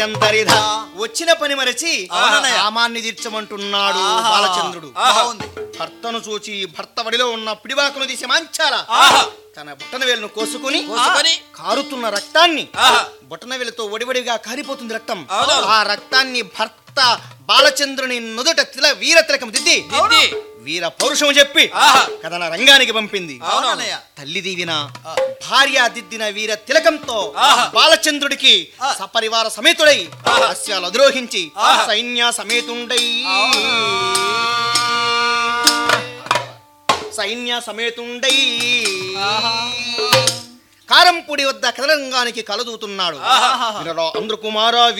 ఎందరిదా వచ్చిన పని మరచి అవునన్నయ్య. కామాన్ని తీర్చమంటున్నాడు ఆహా. బాలచంద్రుడు బాగుంది భర్తను చూచి భర్త వడిలో ఉన్న పిడివాకును తీసి మంచాల ఆహా. తన బుట్టన వేలును కోసుకుని కోసుకొని కారుతున్న రక్తాన్ని ఆహా. బుట్టన వేలుతో వడివడిగా కారిపోతుంది రక్తం అవునవును. ఆ రక్తాన్ని భర్త బాలచంద్రుని నుదుట తిల వీర తిలకం దిద్ది దిద్ది. వీర పౌరుషం చెప్పి ఆహా. కథన రంగానికి పంపింది అవునన్నయ్య తల్లి దీవిన భార్య దిద్దిన వీర తిలకంతో ఆహా. బాలచంద్రుడికి ఆ. సపరివార సమేతుడై ఆహా. అస్యాలు అధిరోహించి ఆహా. సైన్య సమేతుండై సైన్య సమేతుండై కారంపూడి వద్ద కదరంగానికి కలదూతున్నాడు ఆహా. వినరా అంధ్రకుమార